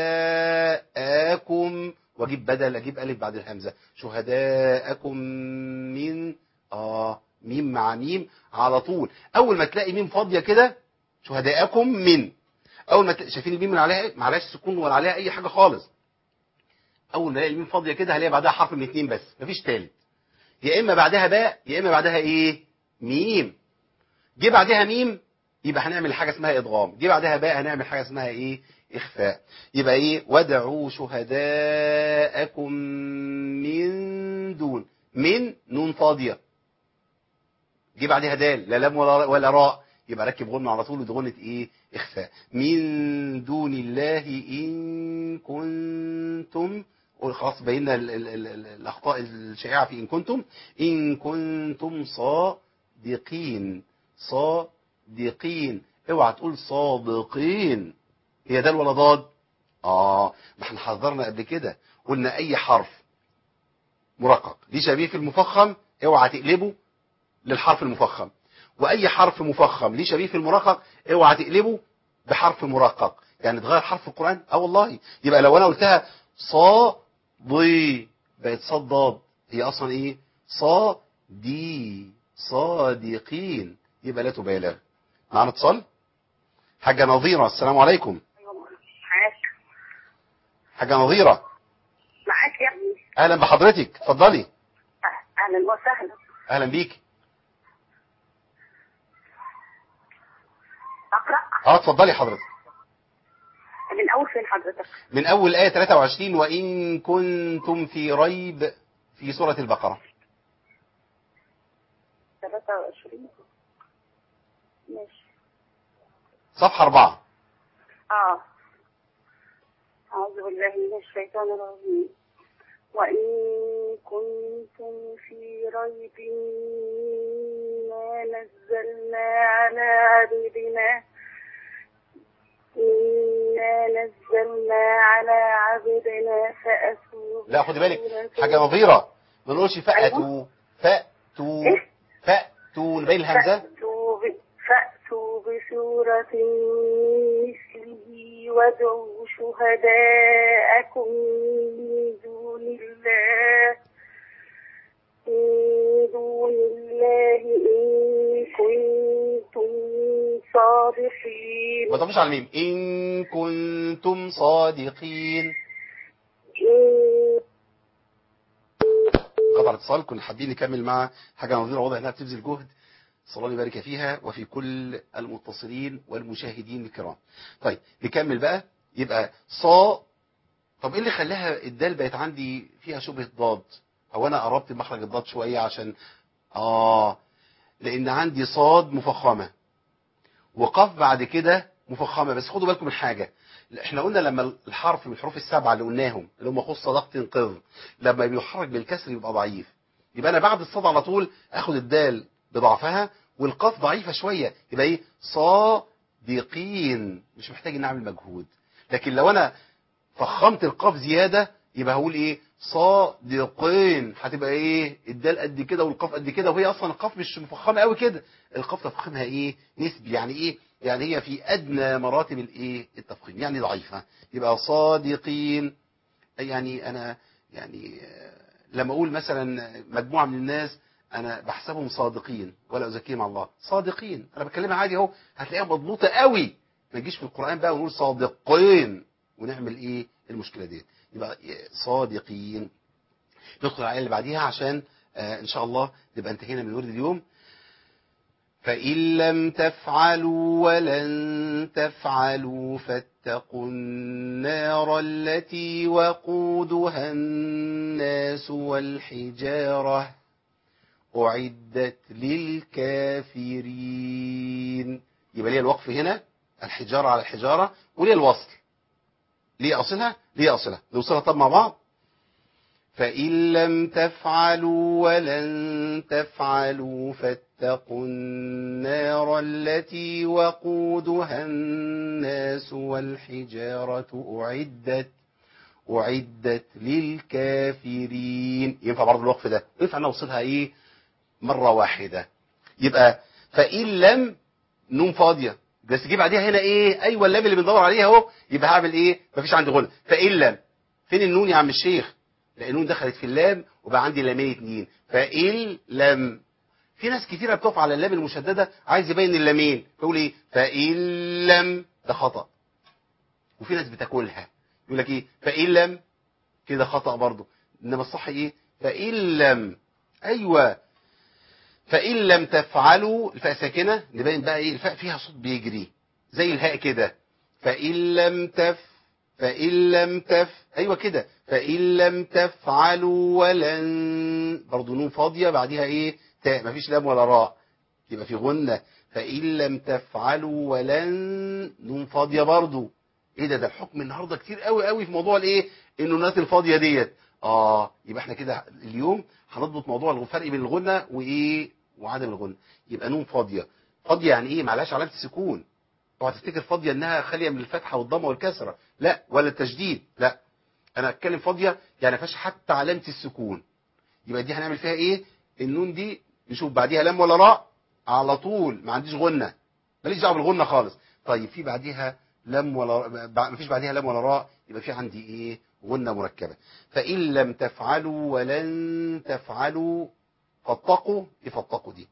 شهداءكم واجيب بدل اجيب الف بعد الهمزة شهداءكم من اه ميم مع ميم على طول اول ما تلاقي ميم فاضيه كده شهداءكم من اول ما تلاقي شايفين الميم اللي عليها ما عليهاش سكون ولا عليها اي حاجه خالص اول ما الاقي الميم فاضيه كده هلاقي بعدها حرف من اتنين بس مفيش تالت يا اما بعدها باء يا اما بعدها ايه ميم جه بعدها ميم يبقى هنعمل حاجه اسمها ادغام جه بعدها باء هنعمل حاجه اسمها ايه اخفاء يبقى ايه ودعوا شهداءكم من دون من نون فاضيه جه بعدها دال لا لام ولا ولا راء يبقى ركب غنة على طول ودي غنة ايه اخفاء من دون الله ان كنتم خلاص بينا ال ال ال ال الاخطاء الشائعه في ان كنتم ان كنتم صادقين صادقين اوعى تقول صادقين هي دال ولا ضاد اه ما احنا حذرنا قبل كده قلنا اي حرف مرقق ليه شبيه في المفخم اوعى تقلبه للحرف المفخم واي حرف مفخم ليه شبيه في المرقق اوعى تقلبه بحرف مرقق يعني تغير حرف القران اه والله يبقى لو انا قلتها صا ضي بقت صاد ضاد هي اصلا ايه صا دي صادقين يبقى لا تبالغ معانا اتصال حاجه نظيره السلام عليكم معاك حاجه نظيره معاك يا ابني اهلا بحضرتك اتفضلي اهلا وسهلا اهلا بيك اقرا اه اتفضلي حضرتك من اول فين حضرتك من أول آية 23 وإن كنتم في ريب في سورة البقرة 23 ماشي صفحة 4 اه أعوذ بالله من الشيطان الرجيم وإن كنتم في ريب مما نزلنا على عبدنا إنا نزلنا على عبدنا فأتوا لا خدي بالك بسورة حاجة نظيرة ما نقولش فأتوا فأتوا إيه؟ فأتوا بين الهمزة فأتوا ب- فأتوا بسورة مثله وادعوا شهداءكم من دون الله من دون الله إن كنتم صادقين ما تقفش على الميم إن كنتم صادقين إن قطع الاتصال كنا حابين نكمل مع حاجة نظيرة واضح انها بتبذل جهد صلى الله يبارك فيها وفي كل المتصلين والمشاهدين الكرام طيب نكمل بقى يبقى صا طب ايه اللي خلاها الدال بقت عندي فيها شبهة ضاد او انا قربت مخرج الضاد شوية عشان اه لان عندي صاد مفخمة وقاف بعد كده مفخمة بس خدوا بالكم من حاجة احنا قلنا لما الحرف من الحروف السبعة اللي قلناهم اللي هم خص صدق تنقذ لما بيحرك بالكسر يبقى ضعيف يبقى انا بعد الصاد على طول اخد الدال بضعفها والقاف ضعيفة شوية يبقى ايه صادقين مش محتاج ان اعمل مجهود لكن لو انا فخمت القاف زيادة يبقى هقول ايه صادقين هتبقى ايه الدال قد كده والقاف قد كده وهي اصلا القاف مش مفخمه قوي كده القاف تفخيمها ايه نسبي يعني ايه يعني هي في ادنى مراتب الايه التفخيم يعني ضعيفه يبقى صادقين يعني انا يعني آه، لما اقول مثلا مجموعه من الناس انا بحسبهم صادقين ولا ازكيهم على الله صادقين انا بكلمها عادي اهو هتلاقيها مضبوطه قوي ما نجيش في القران بقى ونقول صادقين ونعمل ايه المشكله دي يبقى صادقين ندخل على الآية اللي بعديها عشان آه، إن شاء الله نبقى انتهينا من ورد اليوم فإن لم تفعلوا ولن تفعلوا فاتقوا النار التي وقودها الناس والحجارة أعدت للكافرين يبقى ليه الوقف هنا الحجارة على الحجارة وليه الوصل ليه أصلها ليه أصلها نوصلها طب مع بعض فإن لم تفعلوا ولن تفعلوا فاتقوا النار التي وقودها الناس والحجارة أعدت أعدت للكافرين ينفع برضه الوقف ده ينفع نوصلها إيه مرة واحدة يبقى فإن لم نون فاضية بس جه بعديها هنا إيه أيوة اللام اللي بندور عليها أهو يبقى هعمل إيه مفيش عندي غنى فإن لم فين النون يا عم الشيخ لان النون دخلت في اللام وبقى عندي لامين اتنين فإن لم في ناس كتيرة بتقف على اللام المشددة عايز يبين اللامين فيقول ايه فإن لم ده خطأ وفي ناس بتاكلها يقول لك ايه فإن لم كده خطأ برضه انما الصح ايه فإن لم ايوه فإن لم تفعلوا الفاء ساكنة نبين بقى ايه الفاء فيها صوت بيجري زي الهاء كده فإن لم تف فإن لم تف أيوة كده فإن لم تفعلوا ولن برضو نون فاضية بعديها إيه تاء مفيش لام ولا راء يبقى في غنة فإن لم تفعلوا ولن نون فاضية برضو إيه ده ده الحكم النهاردة كتير قوي قوي في موضوع الإيه النونات الفاضية ديت آه يبقى إحنا كده اليوم هنضبط موضوع الفرق بين الغنة وإيه وعدم الغنة يبقى نون فاضية فاضية يعني إيه معلهاش علامة السكون اوعى تفتكر فاضيه انها خاليه من الفتحه والضمه والكسره لا ولا التشديد لا انا اتكلم فاضيه يعني ما فيهاش حتى علامه السكون يبقى دي هنعمل فيها ايه النون دي نشوف بعديها لام ولا راء على طول ما عنديش غنه ماليش دعوه بالغنه خالص طيب في بعديها لام ولا ما فيش بعديها لام ولا راء يبقى في عندي ايه غنه مركبه فان لم تفعلوا ولن تفعلوا فاتقوا ايه فاتقوا دي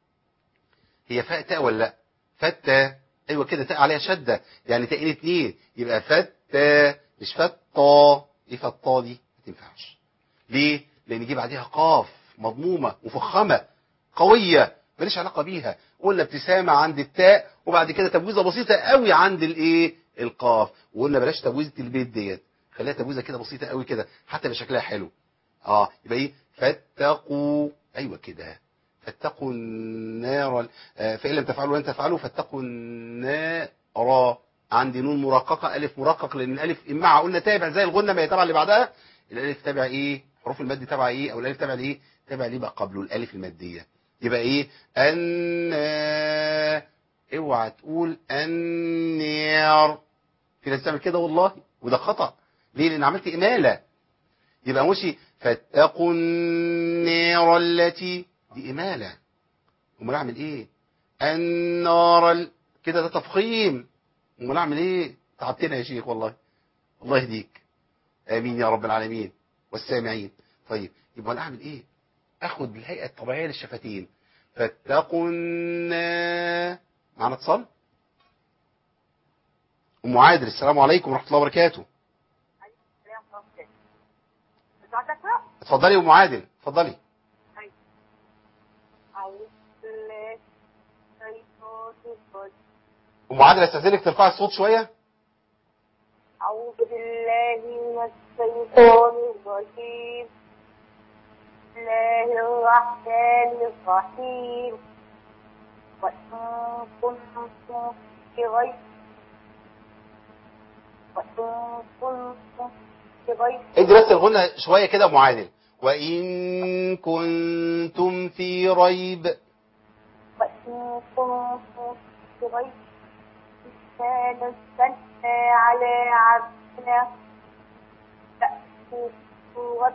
هي فاء تاء ولا لا فتة ايوه كده تاء عليها شده يعني تاءين اتنين يبقى فتة مش فتا ايه فتا دي ما تنفعش ليه لان دي بعديها قاف مضمومه مفخمه قويه ماليش علاقه بيها قلنا ابتسامه عند التاء وبعد كده تبويزه بسيطه قوي عند الايه القاف وقلنا بلاش تبويزه البيت ديت خليها تبويزه كده بسيطه قوي كده حتى يبقى شكلها حلو اه يبقى ايه فاتقوا ايوه كده فاتقوا النار آه، فإن لم تفعلوا لن تفعلوا فاتقوا النار عندي نون مرققة ألف مرقق لأن الألف إمعة قلنا تابع زي الغنة ما هي تابعة اللي بعدها الألف تابع إيه حروف المد تابعة إيه أو الألف تابع لإيه تابع ليه بقى قبله الألف المادية يبقى ايه ان اوعى تقول النار في ناس تعمل كده والله وده خطأ ليه لان عملت امالة يبقى مشي فاتقوا النار التي دي امالة امال اعمل ايه النار ال... كده ده تفخيم امال اعمل ايه تعبتنا يا شيخ والله الله يهديك امين يا رب العالمين والسامعين طيب يبقى انا اعمل ايه اخد الهيئه الطبيعيه للشفتين فاتقوا النار معنا اتصال ام عادل السلام عليكم ورحمه الله وبركاته اتفضلي يا ام عادل اتفضلي ام عادل استاذنك ترفعي الصوت شويه أعوذ بالله من الشيطان الرجيم بسم الله الرحمن الرحيم وإن كنتم في غير وإن كنتم في غير ادي بس الغنى شويه كده يا ام عادل وان كنتم في ريب وإن كنتم في غير ما نزلنا على عبدنا فأتوا بسورة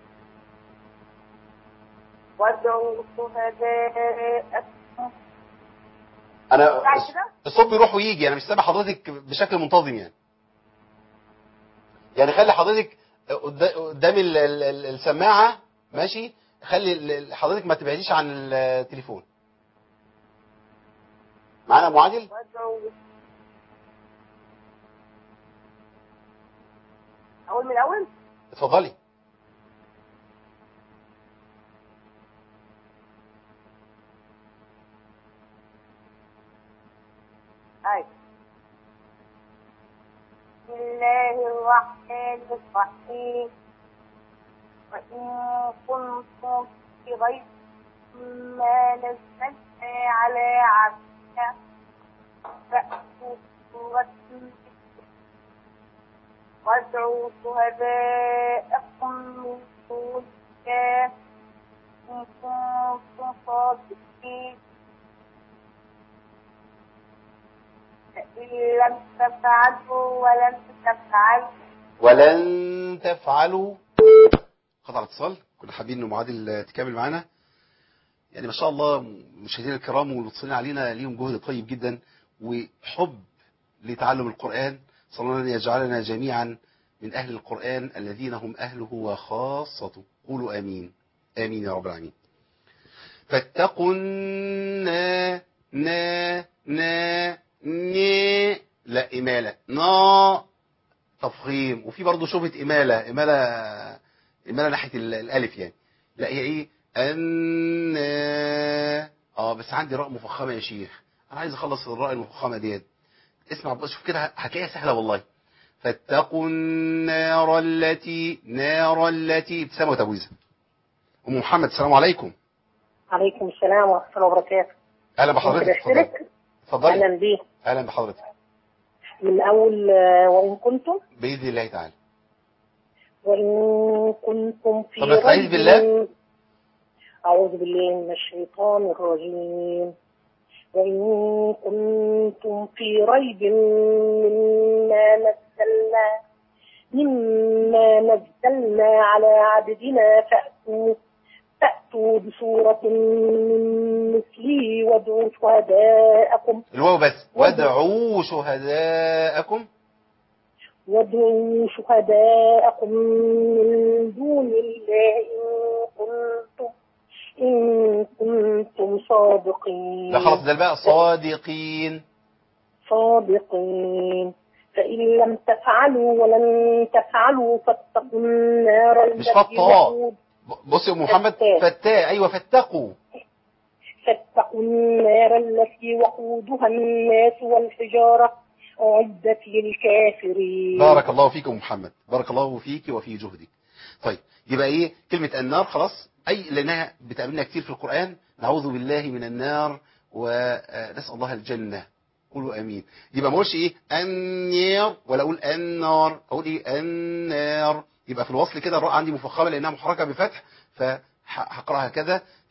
وادعوا شهداءكم انا بعد كده؟ الصوت بيروح ويجي انا مش سامع حضرتك بشكل منتظم يعني يعني خلي حضرتك قد- قدام ال- ال- ال- السماعه ماشي خلي ال- حضرتك ما تبعديش عن التليفون معانا ام عادل وادعوا أقول من الأول اتفضلي أي بسم الله الرحمن الرحيم وإن كنتم في غير ما نزلنا على عبدنا فأتوا بسورة من وادعوا شهداءكم من دون الله إن كنتم صادقين فإن لم تفعلوا ولم تفعلوا ولن تفعلوا قطع الاتصال كنا حابين ان ام عادل تكمل معانا يعني ما شاء الله مشاهدينا الكرام والمتصلين علينا ليهم جهد طيب جدا وحب لتعلم القرآن صلى الله أن يجعلنا جميعا من أهل القرآن الذين هم أهله وخاصته قولوا آمين آمين يا رب العالمين فاتقوا النا نا نا ني لا إمالة نا تفخيم وفي برضه شبهة إمالة إمالة إمالة ناحية ال- الألف يعني لا هي إيه أن اه بس عندي راء مفخمة يا شيخ أنا عايز أخلص الراء المفخمة ديت اسمع بقى شوف كده هتلاقيها سهلة والله فاتقوا النار التي نار التي ابتسامة وتبويزة أم محمد السلام عليكم عليكم السلام ورحمة الله وبركاته أهلا ممكن بحضرتك اتفضلي أشترك اتفضلي أهلا بيه أهلا بحضرتك من أول آه، وإن كنتم بإذن الله تعالى وإن كنتم في طب استعيذ ريب بالله. أعوذ بالله من الشيطان الرجيم وإن كنتم في ريب مما نزلنا مما نزلنا على عبدنا فأتوا فأتوا بسورة من مثله وادعوا شهداءكم الواو بس وادعوا شهداءكم وادعوا شهداءكم من دون الله إن كنتم إن كنتم صادقين لا خلاص ده بقى صادقين صادقين فإن لم تفعلوا ولن تفعلوا فاتقوا النار مش التي فالطاء. وقود بص يا أم محمد فتاة. فتاة أيوة فاتقوا فاتقوا النار التي وقودها الناس والحجارة أعدت للكافرين بارك الله فيك يا أم محمد بارك الله فيك وفي جهدك طيب يبقى ايه كلمة النار خلاص اي لانها بتقابلنا كتير في القرآن نعوذ بالله من النار ونسأل الله الجنة قولوا امين يبقى ما اقولش ايه النار ولا اقول النار اقول ايه النار يبقى في الوصل كده الراء عندي مفخمة لانها محركة بفتح فهقراها كذا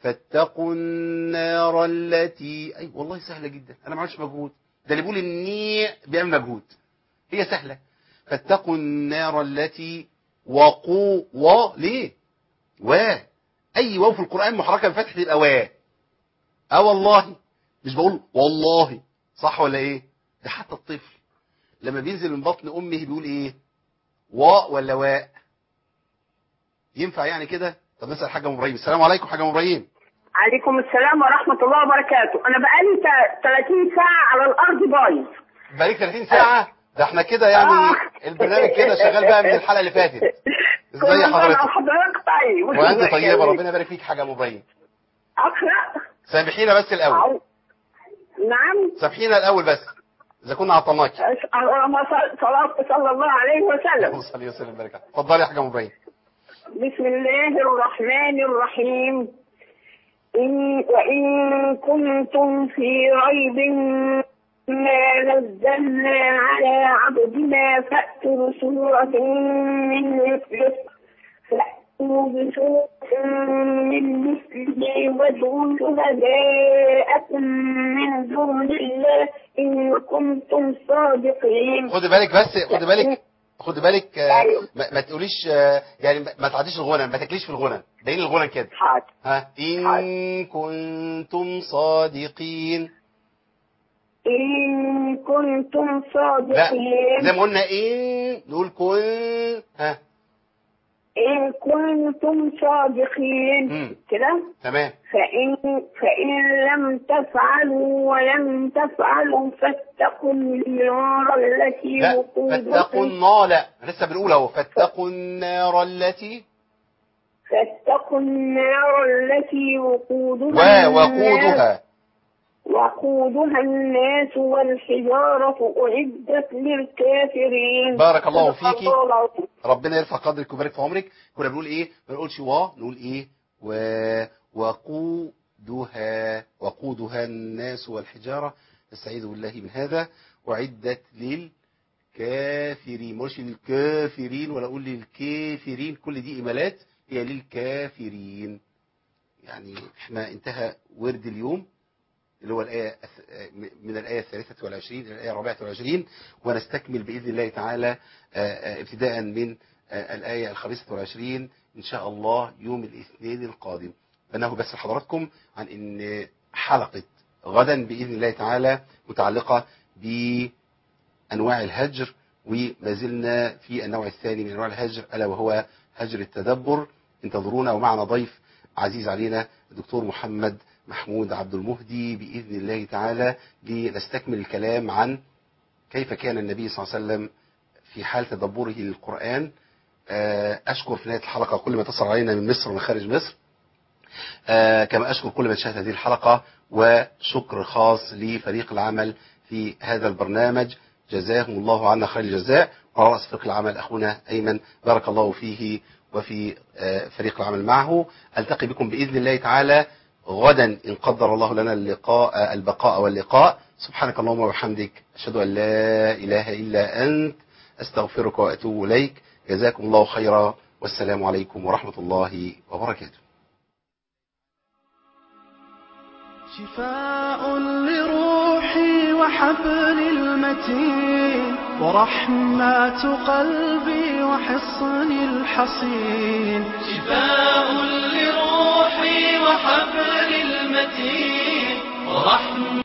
فاتقوا النار التي اي والله سهله جدا انا ما عملتش مجهود ده اللي بيقول اني بيعمل مجهود هي سهله فاتقوا النار التي وقوا و ليه و اي واو في القران محركه بفتح تبقى و اه والله مش بقول والله صح ولا ايه ده حتى الطفل لما بينزل من بطن امه بيقول ايه واء ولا واء ينفع يعني كده طب نسال حاجه ام ابراهيم السلام عليكم حاجه ام ابراهيم عليكم السلام ورحمة الله وبركاته أنا بقالي تا- 30 ساعة على الأرض بايظ بقالك 30 ساعه ده احنا كده يعني آه. البرنامج كده شغال بقى من الحلقه اللي فاتت كل ازاي سنة حضرتك وحضرتك طيب وانت طيبه ربنا يبارك فيك حاجه ام ابراهيم أقرأ سامحينا بس الاول أو- نعم سامحينا الاول بس اذا كنا عطلناكي اللهم صل- صلاة صلى الله عليه وسلم اللهم صل وسلم وبارك عليه. اتفضلي يا حاجه ام ابراهيم بسم الله الرحمن الرحيم إن وإن كنتم في ريب ما نزلنا على عبدنا فأتوا بسورة من مثله فأتوا بسورة من مثله وادعوا شهداءكم من دون الله إن كنتم صادقين خدي بالك بس خدي بالك خدي بالك آه، أيوه. ما, ما تقوليش آه، يعني ما- ما تعديش الغنى ما تاكليش في الغنى باين الغنى كده حاضر ها ان كنتم صادقين إن كنتم لا صادقين زي ما قلنا ان نقول كن ها إن كنتم صادقين مم. كده تمام فإن فإن لم تفعلوا ولم تفعلوا فاتقوا النار التي لا وقودها فاتقوا النار لا لسه بنقول اهو فاتقوا النار التي فاتقوا النار التي وقودها الناس ووقودها وقودها الناس والحجارة أعدت للكافرين بارك الله صدق فيكي. الله العظيم. ربنا يرفع قدرك ويبارك في عمرك كنا بنقول ايه ما نقولش وا نقول ايه و وقودها وقودها الناس والحجارة نستعيذ بالله من هذا وعدت للكافرين مش للكافرين ولا اقول للكافرين كل دي ايمالات هي للكافرين يعني احنا انتهى ورد اليوم اللي هو الآية من الآية الثالثة والعشرين إلى الآية الرابعة والعشرين ونستكمل بإذن الله تعالى آه، آه، ابتداء من آه، الآية الخامسة والعشرين إن شاء الله يوم الاثنين القادم فنه بس لحضراتكم عن إن حلقة غدا بإذن الله تعالى متعلقة بأنواع الهجر وما زلنا في النوع الثاني من أنواع الهجر ألا وهو هجر التدبر انتظرونا ومعنا ضيف عزيز علينا الدكتور محمد محمود عبد المهدي بإذن الله تعالى لنستكمل الكلام عن كيف كان النبي صلى الله عليه وسلم في حال تدبره للقرآن آه، أشكر في نهاية الحلقة كل ما اتصل علينا من مصر ومن خارج مصر آه، كما أشكر كل من شاهد هذه الحلقة وشكر خاص لفريق العمل في هذا البرنامج جزاهم الله عنا خير الجزاء وعلى رأس فريق العمل أخونا أيمن بارك الله فيه وفي آه، فريق العمل معه ألتقي بكم بإذن الله تعالى غدا إن قدر الله لنا اللقاء البقاء واللقاء سبحانك اللهم وبحمدك أشهد أن لا إله إلا أنت أستغفرك وأتوب إليك جزاكم الله خيرا والسلام عليكم ورحمة الله وبركاته شفاء لروحي وحبل المتين ورحمة قلبي وحصن الحصين شفاء لروحي وحبل المتين ورحمة